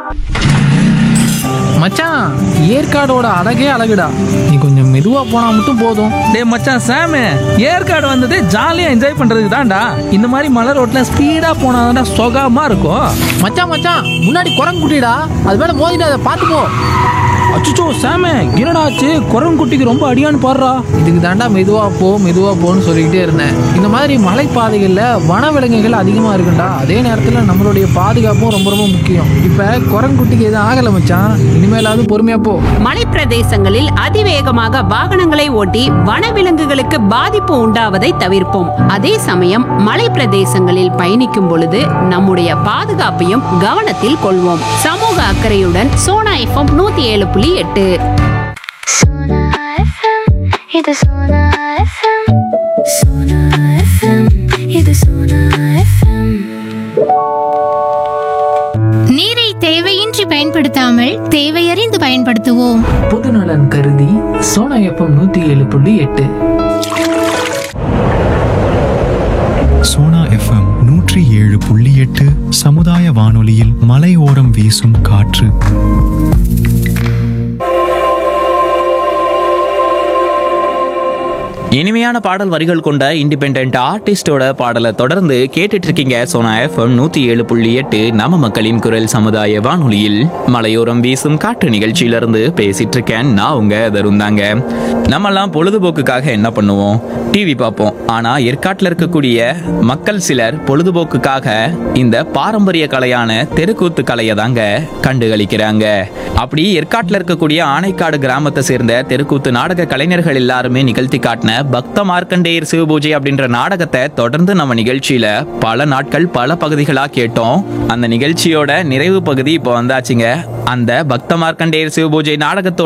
மச்சான் ஏற்காடோட அழகே அழகுடா நீ கொஞ்சம் மெதுவா போனா மட்டும் போதும் டேய் மச்சான் சாமு ஏற்காடு வந்தது ஜாலியாக என்ஜாய் பண்ணுறதுக்கு தான்டா இந்த மாதிரி மலை ரோட்டில் ஸ்பீடாக போனாதான்டா சுகமாக இருக்கும் மச்சான் மச்சான் முன்னாடி குரங்கு குட்டிடா அது மேல மோதிட்டு அதை பார்த்து போ அச்சுச்சோ சாமு என்னடா ஆச்சு குரங்குட்டிக்கு ரொம்ப அடியான்னு பாடுறா இதுக்கு தாண்டா மெதுவா போ மெதுவா போன்னு சொல்லிக்கிட்டே இருந்தேன் இந்த மாதிரி மலைப்பாதைகள்ல வனவிலங்குகள் அதிகமா இருக்குண்டா அதே நேரத்துல நம்மளுடைய பாதுகாப்பும் ரொம்ப ரொம்ப முக்கியம் இப்ப குரங்குட்டிக்கு எதுவும் ஆகல மச்சான் இனிமேலாவது பொறுமையா போ மலைப்பிரதேசங்களில் அதிவேகமாக வாகனங்களை ஓட்டி வனவிலங்குகளுக்கு பாதிப்பு உண்டாவதை தவிர்ப்போம் அதே சமயம் மலைப்பிரதேசங்களில் பயணிக்கும் பொழுது நம்முடைய பாதுகாப்பையும் கவனத்தில் கொள்வோம் சமூக அக்கறையுடன் சோனா எஃப்எம் நூத்தி ஏழு புள்ளி எட்டு Sona FM, இது Sona FM. Sona FM, இது Sona FM. நீரை தேவையின்றி பயன்படுத்தாமல் தேவையறிந்து பயன்படுத்துவோம் பொதுநலன் கருதி சோனா எஃப்எம் நூத்தி ஏழு புள்ளி எட்டு சோனா எஃப்எம் நூற்றி ஏழு புள்ளி எட்டு சமுதாய வானொலியில் மலையோரம் வீசும் காற்று இனிமையான பாடல் வரிகள் கொண்ட இண்டிபெண்ட் ஆர்டிஸ்டோட பாடலை தொடர்ந்து கேட்டுட்டு இருக்கீங்க சோனா எஃப்எம் நூத்தி ஏழு புள்ளி எட்டு நம்ம மக்களின் குரல் சமுதாய வானொலியில் மலையோரம் வீசும் காற்று நிகழ்ச்சியிலிருந்து பேசிட்டு இருக்கேன் நான் உங்க தருந்தாங்க நம்மெல்லாம் பொழுதுபோக்குக்காக என்ன பண்ணுவோம் டிவி பார்ப்போம் ஆனா ஏற்காட்டில் இருக்கக்கூடிய மக்கள் சிலர் பொழுதுபோக்குக்காக இந்த பாரம்பரிய கலையான தெருக்கூத்து கலையை தாங்க கண்டுகளிக்கிறாங்க அப்படி ஏற்காட்டில் இருக்கக்கூடிய ஆனைக்காடு கிராமத்தை சேர்ந்த தெருக்கூத்து நாடக கலைஞர்கள் எல்லாருமே நிகழ்த்தி காட்டின பக்த மார்க்கண்டேயர் சிவபூஜை அப்படின்ற நாடகத்தை தொடர்ந்து நம்ம நிகழ்ச்சியில பல நாட்கள் பல பகுதிகளா கேட்டோம் அந்த நிகழ்ச்சியோட நிறைவு பகுதி இப்போ வந்தாச்சுங்க அந்த பக்த மார்க்கண்டேயர் சிவபூஜை நாடகத்தோட